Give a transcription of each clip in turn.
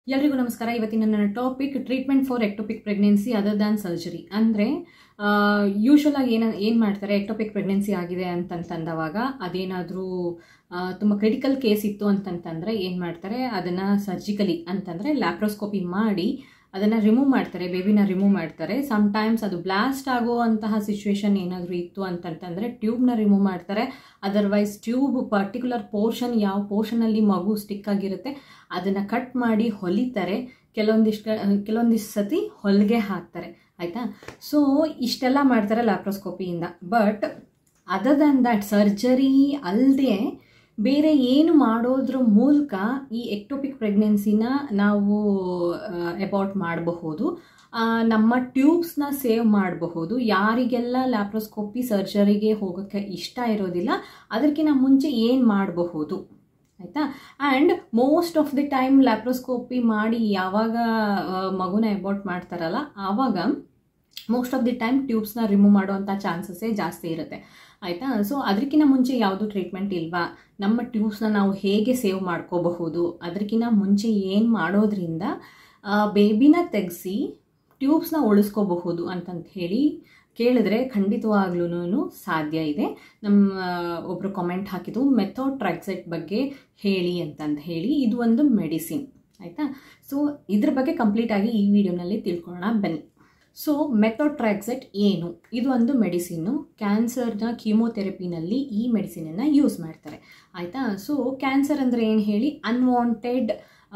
ಎಲ್ರಿಗೂ ನಮಸ್ಕಾರ ಇವತ್ತಿನ ನನ್ನ topic treatment for ectopic pregnancy other than surgery ಅಂದರೆ ಯೂಶ್ವಲ್ ಆಗಿ ಏನ ಏನು ಮಾಡ್ತಾರೆ ಎಕ್ಟೋಪಿಕ್ ಪ್ರೆಗ್ನೆನ್ಸಿ ಆಗಿದೆ ಅಂತಂತಂದವಾಗ ಅದೇನಾದರೂ ತುಂಬ ಕ್ರಿಟಿಕಲ್ ಕೇಸ್ ಇತ್ತು ಅಂತಂತಂದರೆ ಏನು ಮಾಡ್ತಾರೆ ಅದನ್ನು ಸರ್ಜಿಕಲಿ ಅಂತಂದರೆ ಲ್ಯಾಪ್ರೋಸ್ಕೋಪಿ ಮಾಡಿ ಅದನ್ನು ರಿಮೂವ್ ಮಾಡ್ತಾರೆ ಬೇಬಿನ ರಿಮೂವ್ ಮಾಡ್ತಾರೆ ಸಮ್ಟೈಮ್ಸ್ ಅದು ಬ್ಲಾಸ್ಟ್ ಆಗುವಂತಹ ಸಿಚುವೇಶನ್ ಏನಾದರೂ ಇತ್ತು ಅಂತಂತಂದರೆ ಟ್ಯೂಬ್ನ ರಿಮೂವ್ ಮಾಡ್ತಾರೆ ಅದರ್ವೈಸ್ ಟ್ಯೂಬ್ ಪರ್ಟಿಕ್ಯುಲರ್ ಪೋರ್ಷನ್ ಯಾವ ಪೋರ್ಷನಲ್ಲಿ ಮಗು ಸ್ಟಿಕ್ ಆಗಿರುತ್ತೆ ಅದನ್ನು ಕಟ್ ಮಾಡಿ ಹೊಲಿತಾರೆ ಕೆಲವೊಂದಿಷ್ಟು ಕೆಲವೊಂದಿಷ್ಟು ಸತಿ ಹೊಲಿಗೆ ಹಾಕ್ತಾರೆ ಆಯಿತಾ ಸೊ ಇಷ್ಟೆಲ್ಲ ಮಾಡ್ತಾರೆ ಲ್ಯಾಪ್ರೋಸ್ಕೋಪಿಯಿಂದ but other than that surgery ಅಲ್ಲದೆ ಬೇರೆ ಏನು ಮಾಡೋದ್ರ ಮೂಲಕ ಈ ಎಕ್ಟೋಪಿಕ್ ಪ್ರೆಗ್ನೆನ್ಸಿನ ನಾವು ಅಬೌಟ್ ಮಾಡಬಹುದು ನಮ್ಮ ಟ್ಯೂಬ್ಸ್ನ ಸೇವ್ ಮಾಡಬಹುದು ಯಾರಿಗೆಲ್ಲ ಲ್ಯಾಪ್ರೋಸ್ಕೋಪಿ ಸರ್ಜರಿಗೆ ಹೋಗೋಕ್ಕೆ ಇಷ್ಟ ಇರೋದಿಲ್ಲ ಅದಕ್ಕಿಂತ ಮುಂಚೆ ಏನು ಮಾಡಬಹುದು ಆಯಿತಾ and most of the time laparoscopy ಮಾಡಿ ಯಾವಾಗ ಮಗುನ ಅಬೌಟ್ ಮಾಡ್ತಾರಲ್ಲ ಆವಾಗ ಮೋಸ್ಟ್ ಆಫ್ ದಿ ಟೈಮ್ ಟ್ಯೂಬ್ಸ್ನ ರಿಮೂವ್ ಮಾಡುವಂಥ ಚಾನ್ಸಸ್ಸೇ ಜಾಸ್ತಿ ಇರುತ್ತೆ ಆಯಿತಾ ಸೊ ಅದಕ್ಕಿಂತ ಮುಂಚೆ ಯಾವುದು ಟ್ರೀಟ್ಮೆಂಟ್ ಇಲ್ವಾ ನಮ್ಮ ಟ್ಯೂಬ್ಸ್ನ ನಾವು ಹೇಗೆ ಸೇವ್ ಮಾಡ್ಕೋಬಹುದು ಅದಕ್ಕಿಂತ ಮುಂಚೆ ಏನು ಮಾಡೋದ್ರಿಂದ ಬೇಬಿನ ತೆಗೆಸಿ ಟ್ಯೂಬ್ಸ್ನ ಉಳಿಸ್ಕೋಬಹುದು ಅಂತಂತ ಹೇಳಿ ಕೇಳಿದ್ರೆ ಖಂಡಿತವಾಗ್ಲೂ ಸಾಧ್ಯ ಇದೆ ನಮ್ಮ ಒಬ್ಬರು ಕಾಮೆಂಟ್ ಹಾಕಿದ್ದು ಮೆಥೋಟ್ರಾಕ್ಸೆಟ್ ಬಗ್ಗೆ ಹೇಳಿ ಅಂತಂದು ಹೇಳಿ ಇದು ಒಂದು ಮೆಡಿಸಿನ್ ಆಯಿತಾ ಸೊ ಇದ್ರ ಬಗ್ಗೆ ಕಂಪ್ಲೀಟಾಗಿ ಈ ವಿಡಿಯೋನಲ್ಲಿ ತಿಳ್ಕೊಳ್ಳೋಣ ಬನ್ನಿ ಸೊ ಮೆಥೋಟ್ರಾಕ್ಸೆಟ್ ಏನು ಇದು ಒಂದು ಮೆಡಿಸಿನ್ನು ಕ್ಯಾನ್ಸರ್ನ ಕೀಮೋಥೆರಪಿನಲ್ಲಿ ಈ ಮೆಡಿಸಿನನ್ನು ಯೂಸ್ ಮಾಡ್ತಾರೆ ಆಯಿತಾ ಸೊ ಕ್ಯಾನ್ಸರ್ ಅಂದರೆ ಏನು ಹೇಳಿ ಅನ್ವಾಂಟೆಡ್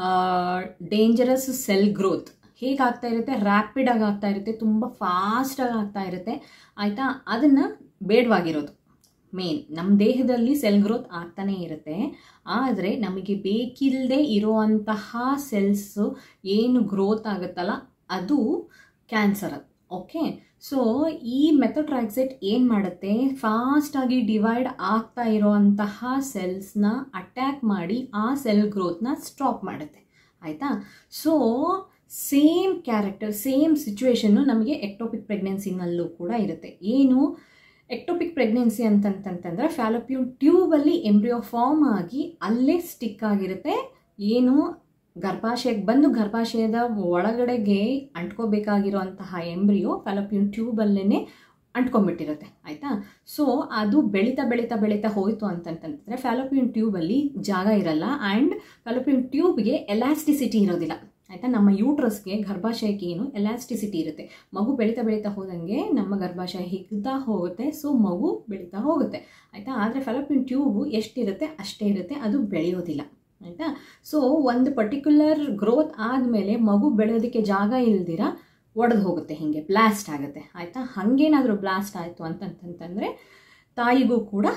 ಡೇಂಜರಸ್ ಸೆಲ್ ಗ್ರೋತ್ ಹೇಗೆ ಆಗ್ತಾ ಇರುತ್ತೆ ರ್ಯಾಪಿಡಾಗಿ ಆಗ್ತಾ ಇರುತ್ತೆ ತುಂಬ ಫಾಸ್ಟಾಗಿ ಆಗ್ತಾ ಇರುತ್ತೆ ಆಯಿತಾ ಅದನ್ನು ಬೇಡವಾಗಿರೋದು ಮೇನ್ ನಮ್ಮ ದೇಹದಲ್ಲಿ ಸೆಲ್ ಗ್ರೋತ್ ಆಗ್ತಾನೇ ಇರುತ್ತೆ ಆದರೆ ನಮಗೆ ಬೇಕಿಲ್ಲದೆ ಇರುವಂತಹ ಸೆಲ್ಸು ಏನು ಗ್ರೋತ್ ಆಗುತ್ತಲ್ಲ ಅದು ಕ್ಯಾನ್ಸರ್ ಓಕೆ ಸೊ ಈ ಮೆಥೋಟ್ರಾಕ್ಸೆಟ್ ಏನು ಮಾಡುತ್ತೆ ಫಾಸ್ಟಾಗಿ ಡಿವೈಡ್ ಆಗ್ತಾ ಇರೋವಂತಹ ಸೆಲ್ಸ್ನ ಅಟ್ಯಾಕ್ ಮಾಡಿ ಆ ಸೆಲ್ ಗ್ರೋತ್ನ ಸ್ಟಾಪ್ ಮಾಡುತ್ತೆ ಆಯಿತಾ so same character same situation ನಮಗೆ ಎಕ್ಟೋಪಿಕ್ ಪ್ರೆಗ್ನೆನ್ಸಿನಲ್ಲೂ ಕೂಡ ಇರುತ್ತೆ ಏನು ಎಕ್ಟೋಪಿಕ್ ಪ್ರೆಗ್ನೆನ್ಸಿ ಅಂತಂತಂತಂದರೆ ಫ್ಯಾಲೋಪ್ಯೂನ್ ಟ್ಯೂಬಲ್ಲಿ ಎಂಬ್ರಿಯೋ ಫಾರ್ಮ್ ಆಗಿ ಅಲ್ಲೇ ಸ್ಟಿಕ್ ಆಗಿರುತ್ತೆ ಏನು ಗರ್ಭಾಶಯಕ್ಕೆ ಬಂದು ಗರ್ಭಾಶಯದ ಒಳಗಡೆಗೆ ಅಂಟ್ಕೋಬೇಕಾಗಿರುವಂತಹ ಎಂಬ್ರಿಯೋ ಫ್ಯಾಲೋಪಿಯನ್ ಟ್ಯೂಬಲ್ಲೇ ಅಂಟ್ಕೊಂಡ್ಬಿಟ್ಟಿರುತ್ತೆ ಆಯಿತಾ ಸೊ ಅದು ಬೆಳೀತಾ ಬೆಳೀತಾ ಬೆಳೀತಾ ಹೋಯಿತು ಅಂತಂತಂದರೆ ಫ್ಯಾಲೋಪಿಯನ್ ಟ್ಯೂಬಲ್ಲಿ ಜಾಗ ಇರಲ್ಲ ಆ್ಯಂಡ್ ಫ್ಯಾಲೋಪಿಯನ್ ಟ್ಯೂಬ್ಗೆ ಎಲಾಸ್ಟಿಸಿಟಿ ಇರೋದಿಲ್ಲ ಆಯಿತಾ ನಮ್ಮ ಯೂಟ್ರಸ್ಗೆ ಗರ್ಭಾಶಯಕ್ಕೆ ಏನು ಎಲಾಸ್ಟಿಸಿಟಿ ಇರುತ್ತೆ ಮಗು ಬೆಳೀತಾ ಬೆಳೀತಾ ಹೋದಂಗೆ ನಮ್ಮ ಗರ್ಭಾಶಯ ಹಿಗ್ತಾ ಹೋಗುತ್ತೆ ಸೊ ಮಗು ಬೆಳೀತಾ ಹೋಗುತ್ತೆ ಆಯಿತಾ ಆದರೆ ಫೆಲಪಿನ್ ಟ್ಯೂಬು ಎಷ್ಟಿರುತ್ತೆ ಅಷ್ಟೇ ಇರುತ್ತೆ ಅದು ಬೆಳೆಯೋದಿಲ್ಲ ಆಯಿತಾ ಸೊ ಒಂದು ಪರ್ಟಿಕ್ಯುಲರ್ ಗ್ರೋತ್ ಆದಮೇಲೆ ಮಗು ಬೆಳೆಯೋದಕ್ಕೆ ಜಾಗ ಇಲ್ದಿರ ಒಡೆದು ಹೋಗುತ್ತೆ ಹೀಗೆ ಬ್ಲಾಸ್ಟ್ ಆಗುತ್ತೆ ಆಯಿತಾ ಹಾಗೇನಾದರೂ ಬ್ಲಾಸ್ಟ್ ಆಯಿತು ಅಂತಂತಂತಂದರೆ ತಾಯಿಗೂ ಕೂಡ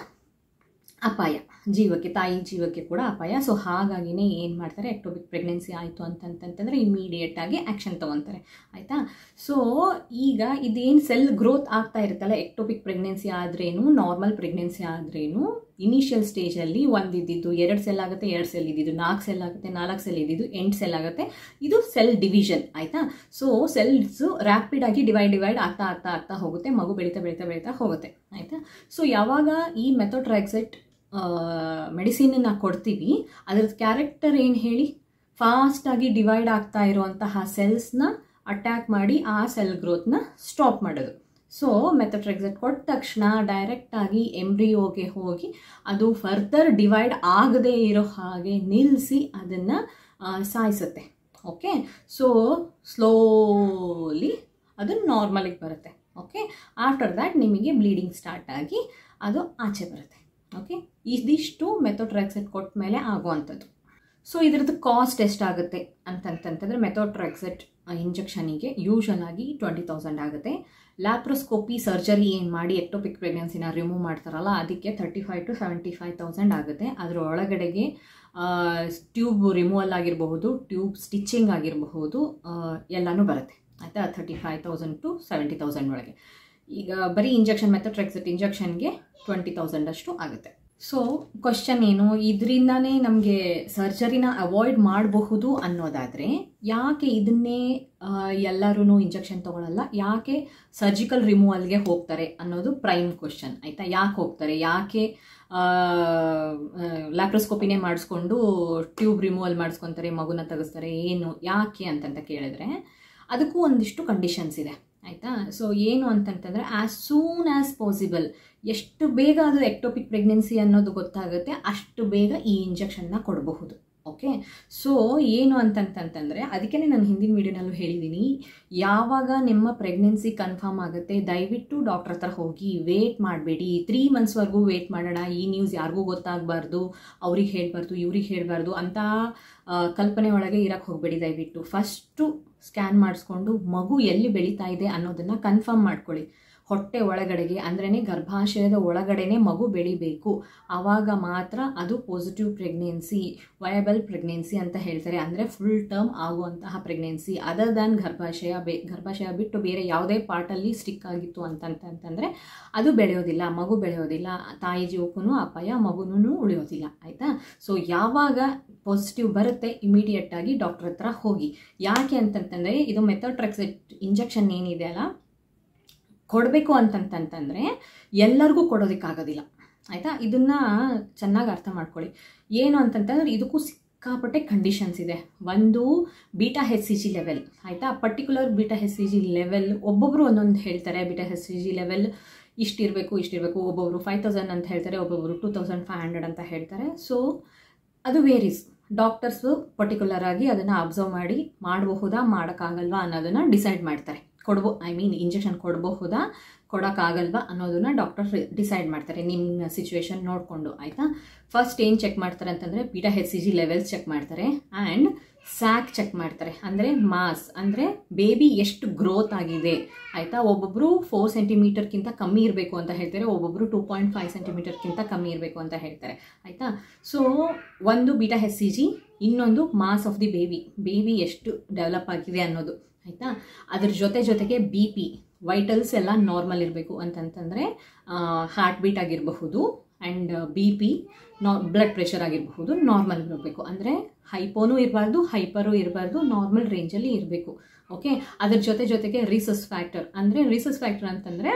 ಅಪಾಯ ಜೀವಕ್ಕೆ ತಾಯಿ ಜೀವಕ್ಕೆ ಕೂಡ ಅಪಾಯ ಸೊ ಹಾಗಾಗಿನೇ ಏನು ಮಾಡ್ತಾರೆ ಎಕ್ಟೋಬಿಕ್ ಪ್ರೆಗ್ನೆನ್ಸಿ ಆಯಿತು ಅಂತಂತಂತಂದರೆ ಇಮಿಡಿಯೇಟಾಗಿ ಆ್ಯಕ್ಷನ್ ತೊಗೊತಾರೆ ಆಯಿತಾ ಸೊ ಈಗ ಇದೇನು ಸೆಲ್ ಗ್ರೋತ್ ಆಗ್ತಾ ಇರುತ್ತಲ್ಲ ಎಕ್ಟೋಪಿಕ್ ಪ್ರೆಗ್ನೆನ್ಸಿ ಆದ್ರೇನು ನಾರ್ಮಲ್ ಪ್ರೆಗ್ನೆನ್ಸಿ ಆದ್ರೇನು ಇನಿಷಿಯಲ್ ಸ್ಟೇಜಲ್ಲಿ ಒಂದು ಇದ್ದಿದ್ದು ಎರಡು ಸೆಲ್ ಆಗುತ್ತೆ ಎರಡು ಸೆಲ್ ಇದ್ದಿದ್ದು ನಾಲ್ಕು ಸೆಲ್ ಆಗುತ್ತೆ ನಾಲ್ಕು ಸೆಲ್ ಇದ್ದಿದ್ದು ಎಂಟು ಸೆಲ್ ಆಗುತ್ತೆ ಇದು ಸೆಲ್ ಡಿವಿಷನ್ ಆಯಿತಾ ಸೊ ಸೆಲ್ಸು ರ್ಯಾಪಿಡಾಗಿ ಡಿವೈಡ್ ಡಿವೈಡ್ ಆಗ್ತಾ ಆಗ್ತಾ ಆಗ್ತಾ ಹೋಗುತ್ತೆ ಮಗು ಬೆಳೀತಾ ಬೆಳೀತಾ ಬೆಳೀತಾ ಹೋಗುತ್ತೆ ಆಯಿತಾ ಸೊ ಯಾವಾಗ ಈ ಮೆಥೋಟ್ರಾಕ್ಸೆಟ್ ಮೆಡಿಸಿನನ್ನು ಕೊಡ್ತೀವಿ ಅದ್ರದ್ದು ಕ್ಯಾರೆಕ್ಟರ್ ಏನು ಹೇಳಿ ಫಾಸ್ಟಾಗಿ ಡಿವೈಡ್ ಆಗ್ತಾ ಇರುವಂತಹ ಸೆಲ್ಸ್ನ ಅಟ್ಯಾಕ್ ಮಾಡಿ ಆ ಸೆಲ್ ಗ್ರೋತ್ನ ಸ್ಟಾಪ್ ಮಾಡೋದು ಸೊ ಮೆಥೋಟ್ರೆಕ್ಸೆಟ್ ಕೊಟ್ಟ ತಕ್ಷಣ ಡೈರೆಕ್ಟಾಗಿ ಎಂಬ್ರಿಯೋಗೆ ಹೋಗಿ ಅದು ಫರ್ದರ್ ಡಿವೈಡ್ ಆಗದೇ ಇರೋ ಹಾಗೆ ನಿಲ್ಲಿಸಿ ಅದನ್ನು ಸಾಯಿಸುತ್ತೆ ಓಕೆ ಸೊ ಸ್ಲೋಲಿ ಅದು ನಾರ್ಮಲಿಗೆ ಬರುತ್ತೆ ಓಕೆ ಆಫ್ಟರ್ ದ್ಯಾಟ್ ನಿಮಗೆ ಬ್ಲೀಡಿಂಗ್ ಸ್ಟಾರ್ಟ್ ಆಗಿ ಅದು ಆಚೆ ಬರುತ್ತೆ ಓಕೆ ಇದಿಷ್ಟು ಮೆಥೋಟ್ರಾಕ್ಸೆಟ್ ಕೊಟ್ಟ ಮೇಲೆ ಆಗುವಂಥದ್ದು ಸೊ ಇದ್ರದ್ದು ಕಾಸ್ಟ್ ಎಷ್ಟಾಗುತ್ತೆ ಅಂತಂತಂತಂದರೆ ಮೆಥೋಟ್ರಾಕ್ಸೆಟ್ ಇಂಜೆಕ್ಷನಿಗೆ ಯೂಶಲ್ ಆಗಿ ಟ್ವೆಂಟಿ ತೌಸಂಡ್ ಆಗುತ್ತೆ ಲ್ಯಾಪ್ರೋಸ್ಕೋಪಿ ಸರ್ಜರಿ ಏನು ಮಾಡಿ ಎಕ್ಟೋಪಿಕ್ ಪ್ರೆಗ್ನೆನ್ಸಿನ ರಿಮೂವ್ ಮಾಡ್ತಾರಲ್ಲ ಅದಕ್ಕೆ thirty five to seventy five thousand ಆಗುತ್ತೆ ಅದರ ಒಳಗಡೆಗೆ ಟ್ಯೂಬ್ ರಿಮೂವಲ್ ಆಗಿರಬಹುದು ಟ್ಯೂಬ್ ಸ್ಟಿಚಿಂಗ್ ಆಗಿರಬಹುದು ಎಲ್ಲನೂ ಬರುತ್ತೆ ಆಯಿತಾ thirty five thousand to seventy thousand ಒಳಗೆ ಈಗ ಬರೀ ಇಂಜೆಕ್ಷನ್ ಮೆಥೋಟ್ರೆಕ್ಸೆಟ್ ಇಂಜೆಕ್ಷನ್ಗೆ ಟ್ವೆಂಟಿ ತೌಸಂಡ್ ಅಷ್ಟು ಆಗುತ್ತೆ ಸೊ ಕ್ವಶನ್ ಏನು ಇದರಿಂದಾನೇ ನಮಗೆ ಸರ್ಜರಿನ ಅವಾಯ್ಡ್ ಮಾಡಬಹುದು ಅನ್ನೋದಾದರೆ ಯಾಕೆ ಇದನ್ನೇ ಎಲ್ಲರೂ ಇಂಜೆಕ್ಷನ್ ತೊಗೊಳಲ್ಲ ಯಾಕೆ ಸರ್ಜಿಕಲ್ ರಿಮೂವಲ್ಗೆ ಹೋಗ್ತಾರೆ ಅನ್ನೋದು ಪ್ರೈಮ್ ಕ್ವಶನ್ ಆಯಿತಾ ಯಾಕೆ ಹೋಗ್ತಾರೆ ಯಾಕೆ ಲ್ಯಾಪ್ರೋಸ್ಕೋಪಿನೇ ಮಾಡಿಸ್ಕೊಂಡು ಟ್ಯೂಬ್ ರಿಮೂವಲ್ ಮಾಡಿಸ್ಕೊತಾರೆ ಮಗುನ ತೆಗೆಸ್ತಾರೆ ಏನು ಯಾಕೆ ಅಂತಂತ ಕೇಳಿದ್ರೆ ಅದಕ್ಕೂ ಒಂದಿಷ್ಟು ಕಂಡೀಷನ್ಸ್ ಇದೆ ಆಯಿತಾ ಸೊ ಏನು ಅಂತಂತಂದರೆ ಆ್ಯಸ್ ಸೂನ್ ಆ್ಯಸ್ ಪಾಸಿಬಲ್ ಎಷ್ಟು ಬೇಗ ಅದು ಎಕ್ಟೋಪಿಕ್ ಪ್ರೆಗ್ನೆನ್ಸಿ ಅನ್ನೋದು ಗೊತ್ತಾಗುತ್ತೆ ಅಷ್ಟು ಬೇಗ ಈ ಇಂಜೆಕ್ಷನ್ನ ಕೊಡಬಹುದು ಓಕೆ ಸೊ ಏನು ಅಂತಂತಂತಂದರೆ ಅದಕ್ಕೆ ನಾನು ಹಿಂದಿನ ವೀಡಿಯೋನಲ್ಲೂ ಹೇಳಿದ್ದೀನಿ ಯಾವಾಗ ನಿಮ್ಮ ಪ್ರೆಗ್ನೆನ್ಸಿ ಕನ್ಫರ್ಮ್ ಆಗುತ್ತೆ ದಯವಿಟ್ಟು ಡಾಕ್ಟ್ರ್ ಹತ್ರ ಹೋಗಿ ವೇಟ್ ಮಾಡಬೇಡಿ ತ್ರೀ ಮಂತ್ಸ್ವರೆಗೂ ವೇಟ್ ಮಾಡೋಣ ಈ ನ್ಯೂಸ್ ಯಾರಿಗೂ ಗೊತ್ತಾಗಬಾರ್ದು ಅವ್ರಿಗೆ ಹೇಳಬಾರ್ದು ಇವ್ರಿಗೆ ಹೇಳಬಾರ್ದು ಅಂತ ಕಲ್ಪನೆ ಒಳಗೆ ಇರಕ್ಕೆ ಹೋಗಬೇಡಿ ದಯವಿಟ್ಟು ಫಸ್ಟು ಸ್ಕ್ಯಾನ್ ಮಾಡಿಸ್ಕೊಂಡು ಮಗು ಎಲ್ಲಿ ಬೆಳೀತಾ ಇದೆ ಅನ್ನೋದನ್ನು ಕನ್ಫರ್ಮ್ ಮಾಡ್ಕೊಳ್ಳಿ ಹೊಟ್ಟೆ ಒಳಗಡೆಗೆ ಅಂದ್ರೇ ಗರ್ಭಾಶಯದ ಒಳಗಡೆನೆ ಮಗು ಬೆಳಿಬೇಕು ಆವಾಗ ಮಾತ್ರ ಅದು ಪಾಸಿಟಿವ್ ಪ್ರೆಗ್ನೆನ್ಸಿ ವಯಬಲ್ ಪ್ರೆಗ್ನೆನ್ಸಿ ಅಂತ ಹೇಳ್ತಾರೆ ಅಂದರೆ ಫುಲ್ ಟರ್ಮ್ ಆಗುವಂತಹ ಪ್ರೆಗ್ನೆನ್ಸಿ ಅದರ್ ದ್ಯಾನ್ ಗರ್ಭಾಶಯ ಬೇ ಗರ್ಭಾಶಯ ಬಿಟ್ಟು ಬೇರೆ ಯಾವುದೇ ಪಾರ್ಟಲ್ಲಿ ಸ್ಟಿಕ್ ಆಗಿತ್ತು ಅಂತಂತಂತಂದರೆ ಅದು ಬೆಳೆಯೋದಿಲ್ಲ ಮಗು ಬೆಳೆಯೋದಿಲ್ಲ ತಾಯಿ ಜೀವಕ್ಕೂ ಅಪಾಯ ಮಗುನೂ ಉಳಿಯೋದಿಲ್ಲ ಆಯಿತಾ ಸೊ ಯಾವಾಗ ಪಾಸಿಟಿವ್ ಬರುತ್ತೆ ಇಮಿಡಿಯೇಟಾಗಿ ಡಾಕ್ಟ್ರ್ ಹತ್ರ ಹೋಗಿ ಯಾಕೆ ಅಂತಂತಂದರೆ ಇದು ಮೆಥೋಟ್ರೆಕ್ಸೆಟ್ ಇಂಜೆಕ್ಷನ್ ಏನಿದೆ ಅಲ್ಲ ಕೊಡಬೇಕು ಅಂತಂತಂತಂದರೆ ಎಲ್ಲರಿಗೂ ಕೊಡೋದಕ್ಕಾಗೋದಿಲ್ಲ ಆಯಿತಾ ಇದನ್ನು ಚೆನ್ನಾಗಿ ಅರ್ಥ ಮಾಡ್ಕೊಳ್ಳಿ ಏನು ಅಂತಂತಂದ್ರೆ ಇದಕ್ಕೂ ಸಿಕ್ಕಾಪಟ್ಟೆ ಕಂಡೀಷನ್ಸ್ ಇದೆ ಒಂದು beta H C G level ಆಯಿತಾ particular beta H C G level ಒಬ್ಬೊಬ್ಬರು ಒಂದೊಂದು ಹೇಳ್ತಾರೆ beta H C G level ಇಷ್ಟಿರಬೇಕು ಇಷ್ಟಿರಬೇಕು ಒಬ್ಬೊಬ್ಬರು ಫೈವ್ ತೌಸಂಡ್ ಅಂತ ಹೇಳ್ತಾರೆ ಒಬ್ಬೊಬ್ಬರು ಟೂ ತೌಸಂಡ್ ಫೈವ್ ಹಂಡ್ರೆಡ್ ಅಂತ ಹೇಳ್ತಾರೆ ಸೊ ಅದು ವೇರೀಸ್ ಡಾಕ್ಟರ್ಸು ಪರ್ಟಿಕ್ಯುಲರ್ ಆಗಿ ಅದನ್ನು ಅಬ್ಸರ್ವ್ ಮಾಡಿ ಮಾಡಬಹುದಾ ಮಾಡೋಕ್ಕಾಗಲ್ವಾ ಅನ್ನೋದನ್ನು ಡಿಸೈಡ್ ಮಾಡ್ತಾರೆ ಕೊಡ್ಬೋ ಐ ಮೀನ್ ಇಂಜೆಕ್ಷನ್ ಕೊಡಬಹುದಾ ಕೊಡೋಕ್ಕಾಗಲ್ವಾ ಅನ್ನೋದನ್ನ ಡಾಕ್ಟರ್ ಡಿಸೈಡ್ ಮಾಡ್ತಾರೆ ನಿಮ್ಮ ಸಿಚುವೇಶನ್ ನೋಡಿಕೊಂಡು ಆಯಿತಾ ಫಸ್ಟ್ ಏನು ಚೆಕ್ ಮಾಡ್ತಾರೆ ಅಂತಂದರೆ beta H C G levels check ಮಾಡ್ತಾರೆ ಆ್ಯಂಡ್ ಸ್ಯಾಕ್ ಚೆಕ್ ಮಾಡ್ತಾರೆ ಅಂದರೆ ಮಾಸ್ ಅಂದರೆ ಬೇಬಿ ಎಷ್ಟು ಗ್ರೋತ್ ಆಗಿದೆ ಆಯಿತಾ ಒಬ್ಬೊಬ್ಬರು ಫೋರ್ ಸೆಂಟಿಮೀಟರ್ಗಿಂತ ಕಮ್ಮಿ ಇರಬೇಕು ಅಂತ ಹೇಳ್ತಾರೆ ಒಬ್ಬೊಬ್ಬರು ಟೂ ಪಾಯಿಂಟ್ ಫೈವ್ ಸೆಂಟಿಮೀಟರ್ಗಿಂತ ಕಮ್ಮಿ ಇರಬೇಕು ಅಂತ ಹೇಳ್ತಾರೆ ಆಯಿತಾ ಸೊ ಒಂದು ಬೀಟಾ ಹೆಚ್ ಸಿ ಜಿ ಇನ್ನೊಂದು mass of the baby baby ಎಷ್ಟು ಡೆವಲಪ್ ಆಗಿದೆ ಅನ್ನೋದು ಆಯಿತಾ ಅದ್ರ ಜೊತೆ ಜೊತೆಗೆ ಬಿ ಪಿ ವೈಟಲ್ಸ್ ಎಲ್ಲ ನಾರ್ಮಲ್ ಇರಬೇಕು ಅಂತಂತಂದರೆ ಹಾರ್ಟ್ ಬೀಟ್ ಆಗಿರಬಹುದು ಆ್ಯಂಡ್ ಬಿ ಪಿ ನಾ ಬ್ಲಡ್ ಪ್ರೆಷರ್ ಆಗಿರಬಹುದು ನಾರ್ಮಲ್ ಇರಬೇಕು ಅಂದರೆ ಹೈಪೋನೂ ಇರಬಾರ್ದು ಹೈಪರು ಇರಬಾರ್ದು ನಾರ್ಮಲ್ ರೇಂಜಲ್ಲಿ ಇರಬೇಕು ಓಕೆ ಅದ್ರ ಜೊತೆ ಜೊತೆಗೆ ರಿಸಸ್ ಫ್ಯಾಕ್ಟರ್ ಅಂದರೆ ರಿಸಸ್ ಫ್ಯಾಕ್ಟರ್ ಅಂತಂದರೆ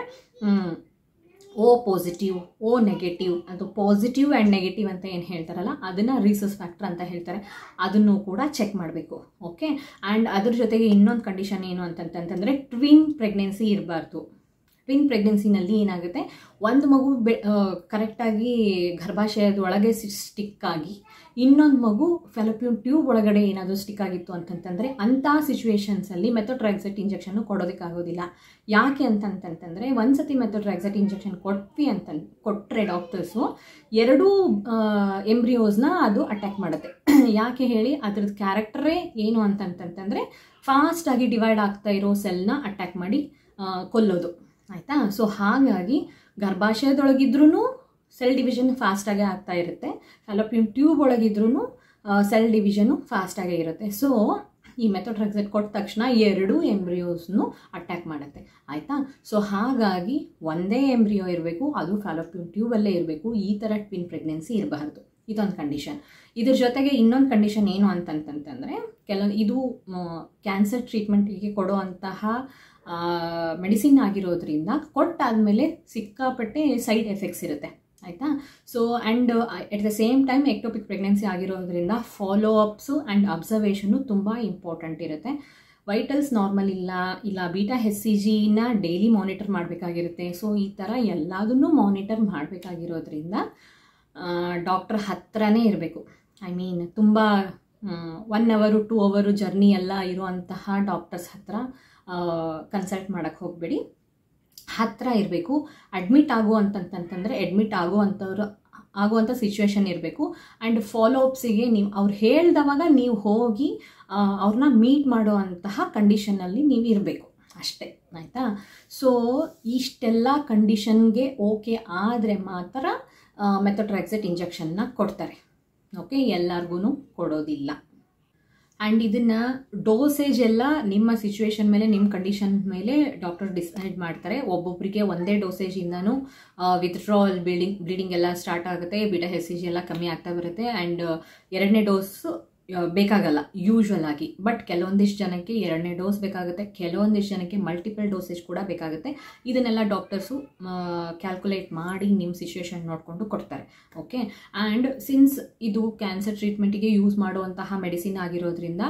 ಓ ಪಾಸಿಟಿವ್ ಓ ನೆಗೆಟಿವ್ ಅದು ಪಾಸಿಟಿವ್ ಆ್ಯಂಡ್ ನೆಗೆಟಿವ್ ಅಂತ ಏನು ಹೇಳ್ತಾರಲ್ಲ ಅದನ್ನು ರಿಸಸ್ ಫ್ಯಾಕ್ಟರ್ ಅಂತ ಹೇಳ್ತಾರೆ ಅದನ್ನು ಕೂಡ ಚೆಕ್ ಮಾಡಬೇಕು ಓಕೆ ಆ್ಯಂಡ್ ಅದ್ರ ಜೊತೆಗೆ ಇನ್ನೊಂದು ಕಂಡೀಷನ್ ಏನು ಅಂತಂತಂತಂದರೆ ಟ್ವಿನ್ ಪ್ರೆಗ್ನೆನ್ಸಿ ಇರಬಾರ್ದು ಟ್ವಿನ್ ಪ್ರೆಗ್ನೆನ್ಸಿನಲ್ಲಿ ಏನಾಗುತ್ತೆ ಒಂದು ಮಗು ಬೆ ಕರೆಕ್ಟಾಗಿ ಗರ್ಭಾಶಯದ ಒಳಗೆ ಸ್ಟಿಕ್ ಆಗಿ ಇನ್ನೊಂದು ಮಗು ಫೆಲೋಪಿಯನ್ ಟ್ಯೂಬ್ ಒಳಗಡೆ ಏನಾದರೂ ಸ್ಟಿಕ್ ಆಗಿತ್ತು ಅಂತಂತಂದರೆ ಅಂಥ ಸಿಚುವೇಶನ್ಸಲ್ಲಿ ಮೆಥೋಟ್ರಾಕ್ಸೆಟ್ ಇಂಜೆಕ್ಷನ್ನು ಕೊಡೋದಕ್ಕಾಗೋದಿಲ್ಲ ಯಾಕೆ ಅಂತಂತಂತಂದರೆ ಒಂದು ಸತಿ ಮೆಥೋಟ್ರಾಕ್ಸೆಟ್ ಇಂಜೆಕ್ಷನ್ ಕೊಟ್ವಿ ಅಂತ ಕೊಟ್ಟರೆ ಡಾಕ್ಟರ್ಸು ಎರಡೂ ಎಂಬ್ರಿಯೋಸ್ನ ಅದು ಅಟ್ಯಾಕ್ ಮಾಡುತ್ತೆ ಯಾಕೆ ಹೇಳಿ ಅದ್ರದ್ದು ಕ್ಯಾರೆಕ್ಟರೇ ಏನು ಅಂತಂತಂತಂದರೆ ಫಾಸ್ಟಾಗಿ ಡಿವೈಡ್ ಆಗ್ತಾ ಇರೋ ಸೆಲ್ನ ಅಟ್ಯಾಕ್ ಮಾಡಿ ಕೊಲ್ಲೋದು ಆಯಿತಾ ಸೊ ಹಾಗಾಗಿ ಗರ್ಭಾಶಯದೊಳಗಿದ್ರೂ ಸೆಲ್ ಡಿವಿಷನ್ ಫಾಸ್ಟಾಗೇ ಆಗ್ತಾ ಇರುತ್ತೆ ಫೆಲೋಪಿಯನ್ ಟ್ಯೂಬ್ ಒಳಗಿದ್ರೂ ಸೆಲ್ ಡಿವಿಷನು ಫಾಸ್ಟಾಗೇ ಇರುತ್ತೆ ಸೊ ಈ ಮೆಥೋಟ್ರಾಕ್ಸೆಟ್ ಕೊಟ್ಟ ತಕ್ಷಣ ಎರಡು ಎಂಬ್ರಿಯೋಸ್ನು ಅಟ್ಯಾಕ್ ಮಾಡುತ್ತೆ ಆಯಿತಾ ಸೊ ಹಾಗಾಗಿ ಒಂದೇ ಎಂಬ್ರಿಯೋ ಇರಬೇಕು ಅದು ಫಾಲೋಪಿಯನ್ ಟ್ಯೂಬಲ್ಲೇ ಇರಬೇಕು ಈ ಥರ ಟ್ವಿನ್ ಪ್ರೆಗ್ನೆನ್ಸಿ ಇರಬಾರ್ದು ಇದೊಂದು ಕಂಡೀಷನ್ ಇದ್ರ ಜೊತೆಗೆ ಇನ್ನೊಂದು ಕಂಡೀಷನ್ ಏನು ಅಂತಂತಂತಂದರೆ ಕೆಲವು ಇದು ಕ್ಯಾನ್ಸರ್ ಟ್ರೀಟ್ಮೆಂಟಿಗೆ ಕೊಡುವಂತಹ ಮೆಡಿಸಿನ್ ಆಗಿರೋದ್ರಿಂದ ಕೊಟ್ಟಾದಮೇಲೆ ಸಿಕ್ಕಾಪಟ್ಟೆ ಸೈಡ್ ಎಫೆಕ್ಟ್ಸ್ ಇರುತ್ತೆ ಆಯಿತಾ so and at the same time ectopic pregnancy ಆಗಿರೋದ್ರಿಂದ ಫಾಲೋ ಅಪ್ಸು ಆ್ಯಂಡ್ ಅಬ್ಸರ್ವೇಷನು ತುಂಬ ಇಂಪಾರ್ಟೆಂಟ್ ಇರುತ್ತೆ ವೈಟಲ್ಸ್ ನಾರ್ಮಲ್ ಇಲ್ಲ ಇಲ್ಲ ಬೀಟಾ ಹೆಚ್ ಸಿ ಜಿನ ಡೈಲಿ ಮಾನಿಟರ್ ಮಾಡಬೇಕಾಗಿರುತ್ತೆ ಸೊ ಈ ಥರ ಎಲ್ಲದನ್ನೂ ಮಾನಿಟರ್ ಮಾಡಬೇಕಾಗಿರೋದ್ರಿಂದ ಡಾಕ್ಟ್ರ್ ಹತ್ರನೇ ಇರಬೇಕು ಐ ಮೀನ್ ತುಂಬ ಒನ್ ಅವರು ಟೂ ಅವರು ಜರ್ನಿ ಎಲ್ಲ ಇರುವಂತಹ ಡಾಕ್ಟರ್ಸ್ ಹತ್ರ ಕನ್ಸಲ್ಟ್ ಮಾಡೋಕ್ಕೆ ಹೋಗಬೇಡಿ ಹತ್ತಿರ ಇರಬೇಕು ಅಡ್ಮಿಟ್ ಆಗು ಅಂತಂತಂತಂದರೆ ಅಡ್ಮಿಟ್ ಆಗುವಂಥವ್ರು ಆಗುವಂಥ ಸಿಚುವೇಶನ್ ಇರಬೇಕು ಆ್ಯಂಡ್ ಫಾಲೋ ಅಪ್ಸಿಗೆ ನೀವು ಅವ್ರು ಹೇಳ್ದವಾಗ ನೀವು ಹೋಗಿ ಅವ್ರನ್ನ ಮೀಟ್ ಮಾಡುವಂತಹ ಕಂಡೀಷನಲ್ಲಿ ನೀವು ಇರಬೇಕು ಅಷ್ಟೇ ಆಯಿತಾ ಸೊ ಇಷ್ಟೆಲ್ಲ ಕಂಡೀಷನ್ಗೆ ಓಕೆ ಆದರೆ ಮಾತ್ರ ಮೆಥೋಟ್ರಾಕ್ಸೆಟ್ ಇಂಜೆಕ್ಷನ್ನ ಕೊಡ್ತಾರೆ ಓಕೆ ಎಲ್ಲರಿಗೂ ಕೊಡೋದಿಲ್ಲ ಆ್ಯಂಡ್ ಇದನ್ನು ಡೋಸೇಜ್ ಎಲ್ಲ ನಿಮ್ಮ ಸಿಚುವೇಶನ್ ಮೇಲೆ ನಿಮ್ಮ ಕಂಡೀಷನ್ ಮೇಲೆ ಡಾಕ್ಟರ್ ಡಿಸೈಡ್ ಮಾಡ್ತಾರೆ ಒಬ್ಬೊಬ್ಬರಿಗೆ ಒಂದೇ ಡೋಸೇಜಿಂದನೂ ವಿತ್ಡ್ರಾವಲ್ ಬ್ಲೀಡಿಂಗ್ ಬ್ಲೀಡಿಂಗ್ ಎಲ್ಲ ಸ್ಟಾರ್ಟ್ ಆಗುತ್ತೆ ಬಿಟ ಎಸ್ ಸಿ ಜಿ ಎಲ್ಲ ಕಮ್ಮಿ ಆಗ್ತಾ ಬರುತ್ತೆ ಆ್ಯಂಡ್ ಎರಡನೇ ಡೋಸ್ ಬೇಕಾಗಲ್ಲ ಯೂಶ್ವಲ್ ಆಗಿ ಬಟ್ ಕೆಲವೊಂದಿಷ್ಟು ಜನಕ್ಕೆ ಎರಡನೇ ಡೋಸ್ ಬೇಕಾಗುತ್ತೆ ಕೆಲವೊಂದಿಷ್ಟು ಜನಕ್ಕೆ ಮಲ್ಟಿಪಲ್ ಡೋಸೇಜ್ ಕೂಡ ಬೇಕಾಗುತ್ತೆ ಇದನ್ನೆಲ್ಲ ಡಾಕ್ಟರ್ಸು ಕ್ಯಾಲ್ಕುಲೇಟ್ ಮಾಡಿ ನಿಮ್ಮ ಸಿಚುವೇಶನ್ ನೋಡಿಕೊಂಡು ಕೊಡ್ತಾರೆ ಓಕೆ ಆ್ಯಂಡ್ ಸಿನ್ಸ್ ಇದು ಕ್ಯಾನ್ಸರ್ ಟ್ರೀಟ್ಮೆಂಟಿಗೆ ಯೂಸ್ ಮಾಡುವಂತಹ ಮೆಡಿಸಿನ್ ಆಗಿರೋದ್ರಿಂದ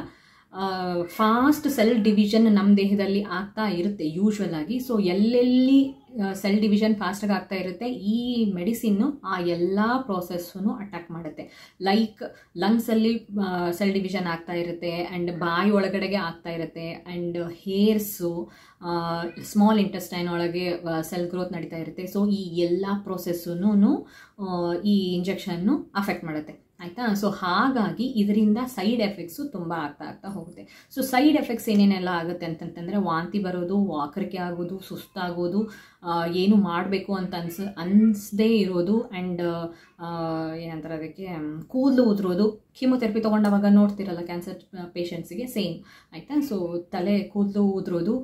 ಫಾಸ್ಟ್ ಸೆಲ್ ಡಿವಿಷನ್ ನಮ್ಮ ದೇಹದಲ್ಲಿ ಆಗ್ತಾ ಇರುತ್ತೆ ಯೂಶ್ವಲ್ ಆಗಿ ಸೊ ಎಲ್ಲೆಲ್ಲಿ ಸೆಲ್ ಡಿವಿಷನ್ ಫಾಸ್ಟಾಗಿ ಆಗ್ತಾ ಇರುತ್ತೆ ಈ ಮೆಡಿಸಿನ್ನು ಆ ಎಲ್ಲ ಪ್ರೋಸೆಸ್ಸನ್ನು ಅಟ್ಯಾಕ್ ಮಾಡುತ್ತೆ ಲೈಕ್ ಲಂಗ್ಸಲ್ಲಿ ಸೆಲ್ ಡಿವಿಷನ್ ಆಗ್ತಾ ಇರುತ್ತೆ ಆ್ಯಂಡ್ ಬಾಯಿ ಒಳಗಡೆಗೆ ಆಗ್ತಾ ಇರುತ್ತೆ ಆ್ಯಂಡ್ ಹೇರ್ಸು ಸ್ಮಾಲ್ ಇಂಟೆಸ್ಟೈನ್ ಒಳಗೆ ಸೆಲ್ ಗ್ರೋತ್ ನಡೀತಾ ಇರುತ್ತೆ ಸೊ ಈ ಎಲ್ಲ ಪ್ರೋಸೆಸ್ಸನ್ನು ಈ ಇಂಜೆಕ್ಷನ್ನು ಅಫೆಕ್ಟ್ ಮಾಡುತ್ತೆ ಆಯಿತಾ ಸೊ ಹಾಗಾಗಿ ಇದರಿಂದ ಸೈಡ್ ಎಫೆಕ್ಟ್ಸು ತುಂಬ ಆಗ್ತಾ ಆಗ್ತಾ ಹೋಗುತ್ತೆ ಸೊ ಸೈಡ್ ಎಫೆಕ್ಟ್ಸ್ ಏನೇನೆಲ್ಲ ಆಗುತ್ತೆ ಅಂತಂತಂದರೆ ವಾಂತಿ ಬರೋದು ವಾಕರಿಕೆ ಆಗೋದು ಸುಸ್ತಾಗೋದು ಏನು ಮಾಡಬೇಕು ಅಂತ ಅನ್ಸ ಅನಿಸದೇ ಇರೋದು ಆ್ಯಂಡ್ ಏನಂತಾರೆ ಅದಕ್ಕೆ ಕೂದಲು ಉದುರೋದು ಕೀಮೊಥೆರಪಿ ತೊಗೊಂಡವಾಗ ನೋಡ್ತಿರಲ್ಲ ಕ್ಯಾನ್ಸರ್ ಪೇಷಂಟ್ಸಿಗೆ ಸೇಮ್ ಆಯಿತಾ ಸೊ ತಲೆ ಕೂದಲು ಉದುರೋದು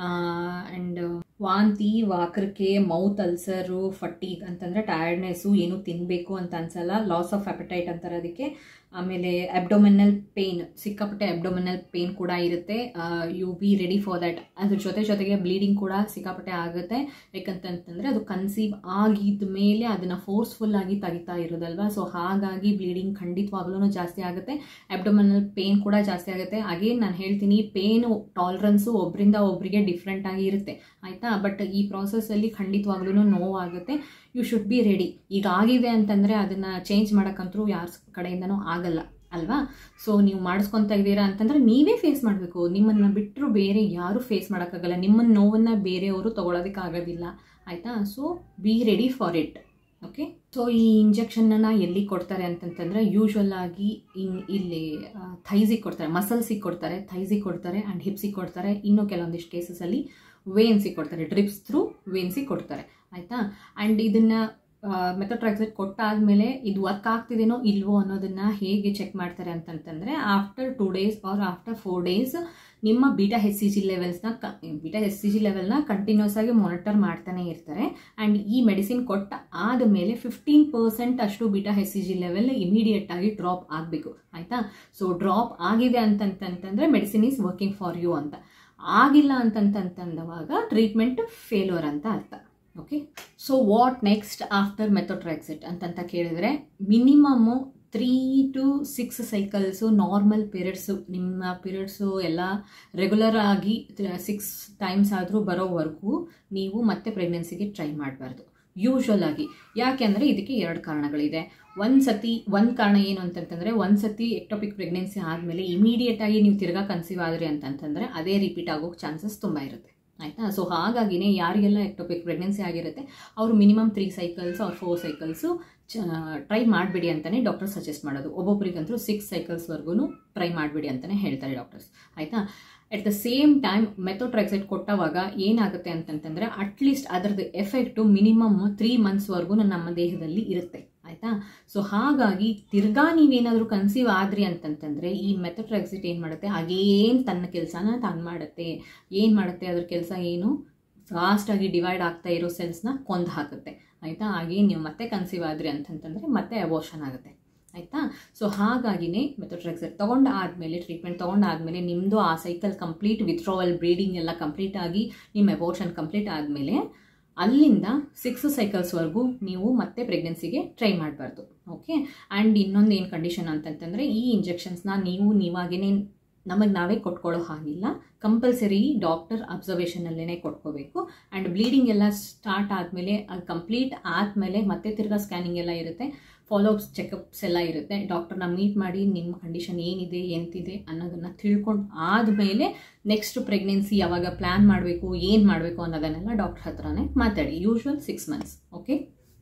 ಆ್ಯಂಡ್ ವಾಂತಿ ವಾಕರಿಕೆ ಮೌತ್ ಅಲ್ಸರು ಫಟ್ಟೀಗ್ ಅಂತಂದರೆ ಟಯರ್ಡ್ನೆಸ್ಸು ಏನು ತಿನ್ನಬೇಕು ಅಂತ ಅನ್ಸಲ್ಲ ಲಾಸ್ ಆಫ್ ಅಪಟೈಟ್ ಅಂತಾರೆ ಅದಕ್ಕೆ ಆಮೇಲೆ ಅಬ್ಡೊಮಿನಲ್ ಪೇನ್ ಸಿಕ್ಕಾಪಟ್ಟೆ ಅಬ್ಡೊಮಿನಲ್ ಪೇನ್ ಕೂಡ ಇರುತ್ತೆ you be ready for that ಅದ್ರ ಜೊತೆ ಜೊತೆಗೆ ಬ್ಲೀಡಿಂಗ್ ಕೂಡ ಸಿಕ್ಕಾಪಟ್ಟೆ ಆಗುತ್ತೆ ಯಾಕಂತಂತಂದರೆ ಅದು ಕನ್ಸೀವ್ ಆಗಿದ ಮೇಲೆ ಅದನ್ನು ಫೋರ್ಸ್ಫುಲ್ ಆಗಿ ತೆಗಿತಾ ಇರೋದಲ್ವಾ ಸೊ ಹಾಗಾಗಿ ಬ್ಲೀಡಿಂಗ್ ಖಂಡಿತವಾಗ್ಲೂ ಜಾಸ್ತಿ ಆಗುತ್ತೆ ಅಬ್ಡೊಮಿನಲ್ ಪೇನ್ ಕೂಡ ಜಾಸ್ತಿ ಆಗುತ್ತೆ ಅಗೇನ್ ನಾನು ಹೇಳ್ತೀನಿ ಪೇನು ಟಾಲರೆನ್ಸು ಒಬ್ಬರಿಂದ ಒಬ್ಬರಿಗೆ ಡಿಫ್ರೆಂಟ್ ಆಗಿ ಇರುತ್ತೆ ಆಯಿತಾ ಬಟ್ ಈ ಪ್ರಾಸೆಸ್ಸಲ್ಲಿ ಖಂಡಿತವಾಗ್ಲೂ ನೋವಾಗುತ್ತೆ ಯು ಶುಡ್ ಬಿ ರೆಡಿ ಈಗ ಆಗಿದೆ ಅಂತಂದರೆ ಅದನ್ನು ಚೇಂಜ್ ಮಾಡೋಕ್ಕಂತರೂ ಯಾರ ಕಡೆಯಿಂದನೂ ಆಗಲ್ಲ ಅಲ್ವಾ ಸೊ ನೀವು ಮಾಡಿಸ್ಕೊತಾ ಇದ್ದೀರಾ ಅಂತಂದರೆ ನೀವೇ ಫೇಸ್ ಮಾಡಬೇಕು ನಿಮ್ಮನ್ನು ಬಿಟ್ಟರು ಬೇರೆ ಯಾರೂ ಫೇಸ್ ಮಾಡೋಕ್ಕಾಗಲ್ಲ ನಿಮ್ಮ ನೋವನ್ನು ಬೇರೆಯವರು ತೊಗೊಳೋದಕ್ಕಾಗೋದಿಲ್ಲ ಆಯಿತಾ so be ready for it okay so ಈ ಇಂಜೆಕ್ಷನ್ನ ಎಲ್ಲಿ ಕೊಡ್ತಾರೆ ಅಂತಂತಂದರೆ ಯೂಶ್ವಲ್ ಆಗಿ ಇನ್ ಇಲ್ಲಿ ಥೈಸಿಗೆ ಕೊಡ್ತಾರೆ ಮಸಲ್ಸಿಗೆ ಕೊಡ್ತಾರೆ ಥೈಸಿಗೆ ಕೊಡ್ತಾರೆ ಆ್ಯಂಡ್ ಹಿಪ್ಸಿಗೆ ಕೊಡ್ತಾರೆ ಇನ್ನೂ ಕೆಲವೊಂದಿಷ್ಟು ಕೇಸಸಲ್ಲಿ ವೇನ್ಸಿಗೆ ಕೊಡ್ತಾರೆ ಡ್ರಿಪ್ಸ್ ಥ್ರೂ ವೇನ್ಸಿಗೆ ಕೊಡ್ತಾರೆ ಆಯಿತಾ ಆ್ಯಂಡ್ ಇದನ್ನು ಮೆಥೋಟ್ರಾಕ್ಸೈಡ್ ಕೊಟ್ಟಾದಮೇಲೆ ಇದು ವರ್ಕ್ ಆಗ್ತಿದೆನೋ ಇಲ್ವೋ ಅನ್ನೋದನ್ನು ಹೇಗೆ ಚೆಕ್ ಮಾಡ್ತಾರೆ ಅಂತಂತಂದರೆ after two days or after four days ನಿಮ್ಮ ಬೀಟಾ ಹೆಚ್ ಸಿ ಜಿ ಲೆವೆಲ್ಸ್ನ ಕ ಬೀಟಾ ಹೆಚ್ ಸಿ ಜಿ ಲೆವೆಲ್ನ ಕಂಟಿನ್ಯೂಸ್ ಆಗಿ ಮಾನಿಟರ್ ಮಾಡ್ತಾನೆ ಇರ್ತಾರೆ ಆ್ಯಂಡ್ ಈ ಮೆಡಿಸಿನ್ ಕೊಟ್ಟ ಆದಮೇಲೆ ಫಿಫ್ಟೀನ್ ಪರ್ಸೆಂಟ್ ಅಷ್ಟು beta H C G level immediate ಆಗಿ ಡ್ರಾಪ್ ಆಗಬೇಕು ಆಯಿತಾ ಸೊ ಡ್ರಾಪ್ ಆಗಿದೆ ಅಂತಂತಂತಂದರೆ medicine is working for you ಅಂತ ಆಗಿಲ್ಲ ಅಂತಂತಂತಂದವಾಗ ಟ್ರೀಟ್ಮೆಂಟ್ ಫೇಲ್ಯೂರ್ ಅಂತ ಅರ್ಥ okay so what next after methotrexate ಅಂತಂತ ಕೇಳಿದರೆ minimum three to six cycles normal periods ನಿಮ್ಮ ಪೀರಿಯಡ್ಸು ಎಲ್ಲ ರೆಗ್ಯುಲರ್ ಆಗಿ ಸಿಕ್ಸ್ ಟೈಮ್ಸ್ ಆದರೂ ಬರೋವರೆಗೂ ನೀವು ಮತ್ತೆ ಪ್ರೆಗ್ನೆನ್ಸಿಗೆ ಟ್ರೈ ಮಾಡಬಾರ್ದು ಯೂಶ್ವಲ್ ಆಗಿ ಯಾಕೆಂದರೆ ಇದಕ್ಕೆ ಎರಡು ಕಾರಣಗಳಿದೆ ಒಂದು ಸತಿ ಒಂದು ಕಾರಣ ಏನು ಅಂತಂತಂದರೆ ಒಂದು ಸತಿ ಎಕ್ಟೋಪಿಕ್ ಪ್ರೆಗ್ನೆನ್ಸಿ ಆದಮೇಲೆ ಇಮಿಡಿಯೇಟಾಗಿ ನೀವು ತಿರ್ಗಾ ಕನ್ಸೀವ್ ಆದ್ರಿ ಅಂತಂತಂದರೆ ಅದೇ ರಿಪೀಟ್ ಆಗೋಕ್ಕೆ ಚಾನ್ಸಸ್ ತುಂಬ ಇರುತ್ತೆ ಆಯಿತಾ ಸೊ ಹಾಗಾಗಿನೇ ಯಾರಿಗೆಲ್ಲ ಎಕ್ಟೋಪಿಕ್ ಪ್ರೆಗ್ನೆನ್ಸಿ ಆಗಿರುತ್ತೆ ಅವರು ಮಿನಿಮಮ್ ತ್ರೀ ಸೈಕಲ್ಸ್ ಅವ್ರ ಫೋರ್ ಸೈಕಲ್ಸು ಚ ಟ್ರೈ ಮಾಡಬೇಡಿ ಅಂತಲೇ ಡಾಕ್ಟರ್ ಸಜೆಸ್ಟ್ ಮಾಡೋದು ಒಬ್ಬೊಬ್ರಿಗಂತೂ ಸಿಕ್ಸ್ ಸೈಕಲ್ಸ್ವರೆಗೂ ಟ್ರೈ ಮಾಡಬೇಡಿ ಅಂತಲೇ ಹೇಳ್ತಾರೆ ಡಾಕ್ಟರ್ಸ್ ಆಯಿತಾ at the same time methotrexate ಕೊಟ್ಟವಾಗ ಏನಾಗುತ್ತೆ ಅಂತಂತಂದರೆ ಅಟ್ಲೀಸ್ಟ್ ಅದರದ್ದು ಎಫೆಕ್ಟು ಮಿನಿಮಮ್ ತ್ರೀ ಮಂತ್ಸ್ವರೆಗೂ ನಮ್ಮ ದೇಹದಲ್ಲಿ ಇರುತ್ತೆ ಆಯಿತಾ ಸೊ ಹಾಗಾಗಿ ತಿರ್ಗಾ ನೀವೇನಾದರೂ ಕನ್ಸೀವ್ ಆದ್ರಿ ಅಂತಂತಂದರೆ ಈ ಮೆಥೋಟ್ರಾಕ್ಸಿಟ್ ಏನು ಮಾಡುತ್ತೆ ಹಾಗೇನು ತನ್ನ ಕೆಲಸನ ತಾನು ಮಾಡುತ್ತೆ ಏನು ಮಾಡುತ್ತೆ ಅದ್ರ ಕೆಲಸ ಏನು ಫಾಸ್ಟಾಗಿ ಡಿವೈಡ್ ಆಗ್ತಾ ಇರೋ ಸೆಲ್ಸ್ನ ಕೊಂದು ಹಾಕುತ್ತೆ ಆಯಿತಾ ಹಾಗೆ ನೀವು ಮತ್ತೆ ಕನ್ಸೀವ್ ಆದ್ರಿ ಅಂತಂತಂದರೆ ಮತ್ತೆ ಅಬೋಷನ್ ಆಗುತ್ತೆ ಆಯಿತಾ ಸೊ ಹಾಗಾಗಿನೇ ಮೆಥೋಟ್ರಾಕ್ಸೈಡ್ ತೊಗೊಂಡು ಆದಮೇಲೆ ಟ್ರೀಟ್ಮೆಂಟ್ ತೊಗೊಂಡು ಆದಮೇಲೆ ನಿಮ್ಮದು ಆ ಸೈಕಲ್ ಕಂಪ್ಲೀಟ್ ವಿತ್ಡ್ರಾವಲ್ ಬ್ರೀಡಿಂಗ್ ಎಲ್ಲ ಕಂಪ್ಲೀಟ್ ಆಗಿ ನಿಮ್ಮ ಅಬೋಷನ್ ಕಂಪ್ಲೀಟ್ ಆದಮೇಲೆ ಅಲ್ಲಿಂದ ಸಿಕ್ಸ್ ಸೈಕಲ್ಸ್ವರೆಗೂ ನೀವು ಮತ್ತೆ ಪ್ರೆಗ್ನೆನ್ಸಿಗೆ ಟ್ರೈ ಮಾಡಬಾರ್ದು ಓಕೆ ಆ್ಯಂಡ್ ಇನ್ನೊಂದು ಏನು ಕಂಡೀಷನ್ ಅಂತಂತಂದರೆ ಈ ಇಂಜೆಕ್ಷನ್ಸ್ನ ನೀವು ನೀವಾಗೇ ನಮಗೆ ನಾವೇ ಕೊಟ್ಕೊಳ್ಳೋ ಹಾಗಿಲ್ಲ ಕಂಪಲ್ಸರಿ ಡಾಕ್ಟರ್ ಅಬ್ಸರ್ವೇಷನಲ್ಲೇ ಕೊಟ್ಕೋಬೇಕು ಆ್ಯಂಡ್ ಬ್ಲೀಡಿಂಗ್ ಎಲ್ಲ ಸ್ಟಾರ್ಟ್ ಆದಮೇಲೆ ಅದು ಕಂಪ್ಲೀಟ್ ಆದಮೇಲೆ ಮತ್ತೆ ತಿರ್ಗಾ ಸ್ಕ್ಯಾನಿಂಗ್ ಎಲ್ಲ ಇರುತ್ತೆ ಫಾಲೋಅಪ್ಸ್ ಚೆಕಪ್ಸ್ ಎಲ್ಲ ಇರುತ್ತೆ ಡಾಕ್ಟರ್ನ ಮೀಟ್ ಮಾಡಿ ನಿಮ್ಮ ಕಂಡೀಷನ್ ಏನಿದೆ ಎಂತಿದೆ ಅನ್ನೋದನ್ನು ತಿಳ್ಕೊಂಡು ಆದಮೇಲೆ ನೆಕ್ಸ್ಟ್ ಪ್ರೆಗ್ನೆನ್ಸಿ ಯಾವಾಗ ಪ್ಲ್ಯಾನ್ ಮಾಡಬೇಕು ಏನು ಮಾಡಬೇಕು ಅನ್ನೋದನ್ನೆಲ್ಲ ಡಾಕ್ಟರ್ ಹತ್ರನೇ ಮಾತಾಡಿ usual six months okay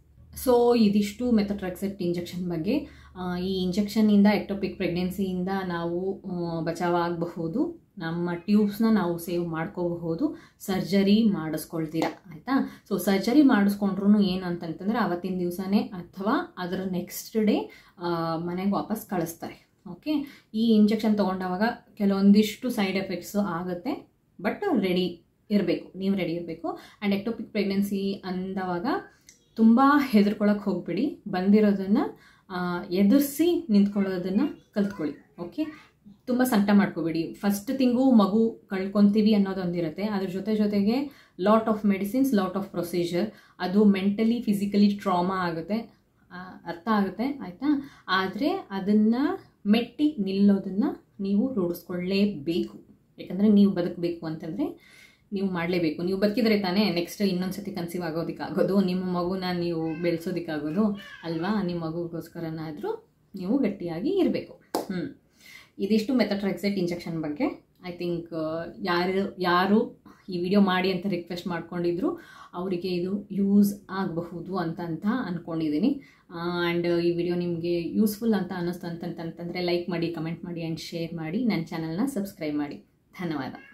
so ಇದಿಷ್ಟು ಮೆಥೋಟ್ರಾಕ್ಸೆಟ್ ಇಂಜೆಕ್ಷನ್ ಬಗ್ಗೆ ಈ ಇಂಜೆಕ್ಷನ್ನಿಂದ ಎಕ್ಟೋಪಿಕ್ ಪ್ರೆಗ್ನೆನ್ಸಿಯಿಂದ ನಾವು ಬಚಾವಾಗಬಹುದು ನಮ್ಮ ಟ್ಯೂಬ್ಸ್ನ ನಾವು ಸೇವ್ ಮಾಡ್ಕೋಬಹುದು ಸರ್ಜರಿ ಮಾಡಿಸ್ಕೊಳ್ತೀರಾ ಆಯಿತಾ ಸೊ ಸರ್ಜರಿ ಮಾಡಿಸ್ಕೊಂಡ್ರು ಏನು ಅಂತಂತಂದರೆ ಅವತ್ತಿನ ದಿವಸನೇ ಅಥವಾ ಅದರ ನೆಕ್ಸ್ಟ್ ಡೇ ಮನೆಗೆ ವಾಪಸ್ ಕಳಿಸ್ತಾರೆ ಓಕೆ ಈ ಇಂಜೆಕ್ಷನ್ ತೊಗೊಂಡಾಗ ಕೆಲವೊಂದಿಷ್ಟು ಸೈಡ್ ಎಫೆಕ್ಟ್ಸು ಆಗುತ್ತೆ ಬಟ್ ರೆಡಿ ಇರಬೇಕು ನೀವು ರೆಡಿ ಇರಬೇಕು ಆ್ಯಂಡ್ ಎಕ್ಟೋಪಿಕ್ ಪ್ರೆಗ್ನೆನ್ಸಿ ಅಂದವಾಗ ತುಂಬ ಹೆದರ್ಕೊಳಕ್ಕೆ ಹೋಗ್ಬಿಡಿ ಬಂದಿರೋದನ್ನು ಎದುರಿಸಿ ನಿಂತ್ಕೊಳ್ಳೋದನ್ನು ಕಲ್ತ್ಕೊಳ್ಳಿ ಓಕೆ ತುಂಬ ಸಂಕಟ ಮಾಡ್ಕೋಬೇಡಿ ಫಸ್ಟ್ ತಿಂಗು ಮಗು ಕಳ್ಕೊತೀವಿ ಅನ್ನೋದೊಂದಿರುತ್ತೆ ಅದ್ರ ಜೊತೆ ಜೊತೆಗೆ lot of medicines lot of procedure ಅದು ಮೆಂಟಲಿ ಫಿಸಿಕಲಿ ಟ್ರಾಮಾ ಆಗುತ್ತೆ ಆ, ಅರ್ಥ ಆಗುತ್ತೆ ಆಯಿತಾ ಆದರೆ ಅದನ್ನು ಮೆಟ್ಟಿ ನಿಲ್ಲೋದನ್ನು ನೀವು ರೂಢಿಸ್ಕೊಳ್ಳೇಬೇಕು ಯಾಕಂದರೆ ನೀವು ಬದುಕಬೇಕು ಅಂತಂದರೆ ನೀವು ಮಾಡಲೇಬೇಕು ನೀವು ಬದುಕಿದ್ರೆ ತಾನೇ ನೆಕ್ಸ್ಟ್ ಇನ್ನೊಂದು ಸತಿ ಕನ್ಸೀವ್ ಆಗೋದಕ್ಕಾಗೋದು ನಿಮ್ಮ ಮಗುನ ನೀವು ಬೆಳೆಸೋದಕ್ಕಾಗೋದು ಅಲ್ವಾ ನಿಮ್ಮ ಮಗುಗೋಸ್ಕರನಾದರೂ ನೀವು ಗಟ್ಟಿಯಾಗಿ ಇರಬೇಕು ಹ್ಞೂ ಇದಿಷ್ಟು ಮೆಥಟ್ರೆಕ್ಸೆಟ್ ಇಂಜೆಕ್ಷನ್ ಬಗ್ಗೆ ಐ ಥಿಂಕ್ ಯಾರು ಯಾರು ಈ ವಿಡಿಯೋ ಮಾಡಿ ಅಂತ ರಿಕ್ವೆಸ್ಟ್ ಮಾಡ್ಕೊಂಡಿದ್ರು ಅವರಿಗೆ ಇದು ಯೂಸ್ ಆಗಬಹುದು ಅಂತ ಅಂತ ಅಂದ್ಕೊಂಡಿದ್ದೀನಿ ಆ್ಯಂಡ್ ಈ ವಿಡಿಯೋ ನಿಮಗೆ ಯೂಸ್ಫುಲ್ ಅಂತ ಅನ್ನಿಸ್ತು ಅಂತಂತಂತಂದರೆ ಲೈಕ್ ಮಾಡಿ ಕಮೆಂಟ್ ಮಾಡಿ ಆ್ಯಂಡ್ ಶೇರ್ ಮಾಡಿ ನನ್ನ ಚಾನಲ್ನ ಸಬ್ಸ್ಕ್ರೈಬ್ ಮಾಡಿ ಧನ್ಯವಾದ